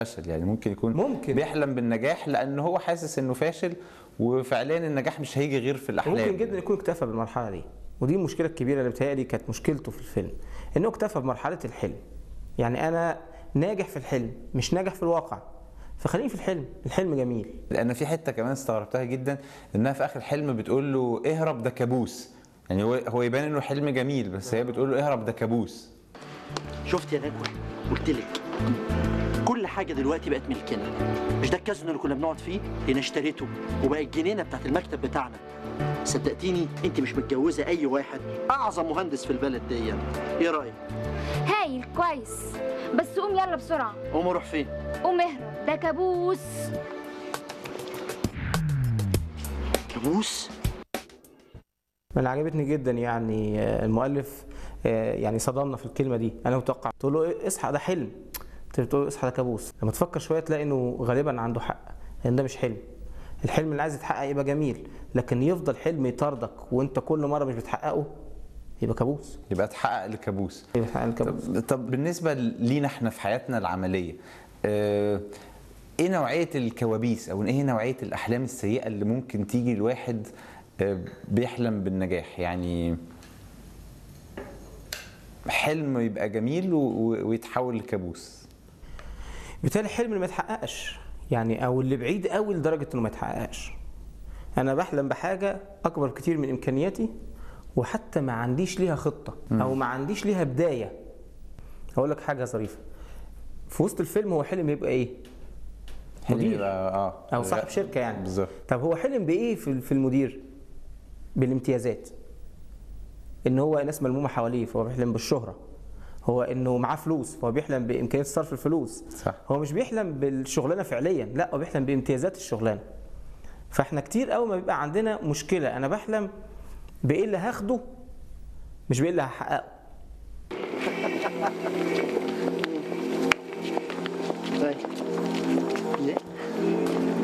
فشل يعني ممكن يكون ممكن. بيحلم بالنجاح لان هو حاسس انه فاشل وفعليا النجاح مش هيجي غير في الاحلام ممكن جدا يكون اكتفى بالمرحله دي ودي المشكله الكبيره اللي بتهيألي كانت مشكلته في الفيلم انه اكتفى بمرحله الحلم يعني انا ناجح في الحلم مش ناجح في الواقع فخليني في الحلم الحلم جميل لان في حته كمان استغربتها جدا انها في اخر الحلم بتقول له اهرب ده كابوس يعني هو هو يبان انه حلم جميل بس هي بتقول له اهرب ده كابوس شفت يا نجوى قلت لك كل حاجه دلوقتي بقت ملكنا مش ده الكازينو اللي كنا بنقعد فيه انا اشتريته وبقى الجنينه بتاعت المكتب بتاعنا صدقتيني انت مش متجوزه اي واحد اعظم مهندس في البلد دي ايه رايك هايل كويس بس قوم يلا بسرعة قوم اروح فين قوم اهرب ده كابوس كابوس انا عجبتني جدا يعني آه، المؤلف آه، يعني صدمنا في الكلمه دي انا متوقع تقول له إيه، اصحى ده حلم انت بتقول له اصحى ده كابوس لما تفكر شويه تلاقي انه غالبا عنده حق لان ده مش حلم الحلم اللي عايز يتحقق يبقى جميل لكن يفضل حلم يطاردك وانت كل مره مش بتحققه يبقى كابوس يبقى اتحقق الكابوس يبقى يتحقق الكابوس طب, طب بالنسبه لينا احنا في حياتنا العمليه آه، ايه نوعيه الكوابيس او ايه نوعيه الاحلام السيئه اللي ممكن تيجي لواحد آه، بيحلم بالنجاح يعني حلم يبقى جميل و- و- ويتحول لكابوس بالتالي الحلم اللي ما يتحققش يعني او اللي بعيد قوي لدرجه انه ما يتحققش انا بحلم بحاجه اكبر كتير من امكانياتي وحتى ما عنديش ليها خطه او ما عنديش ليها بدايه اقول لك حاجه ظريفه في وسط الفيلم هو حلم يبقى ايه حلم مدير. يبقى اه او صاحب شركه يعني بالظبط طب هو حلم بايه في في المدير بالامتيازات ان هو ناس ملمومه حواليه فهو بيحلم بالشهره هو انه معاه فلوس فهو بيحلم بامكانيه صرف الفلوس صح. هو مش بيحلم بالشغلانه فعليا لا هو بيحلم بامتيازات الشغلانه فاحنا كتير قوي ما بيبقى عندنا مشكله انا بحلم بايه اللي هاخده مش بايه اللي هحققه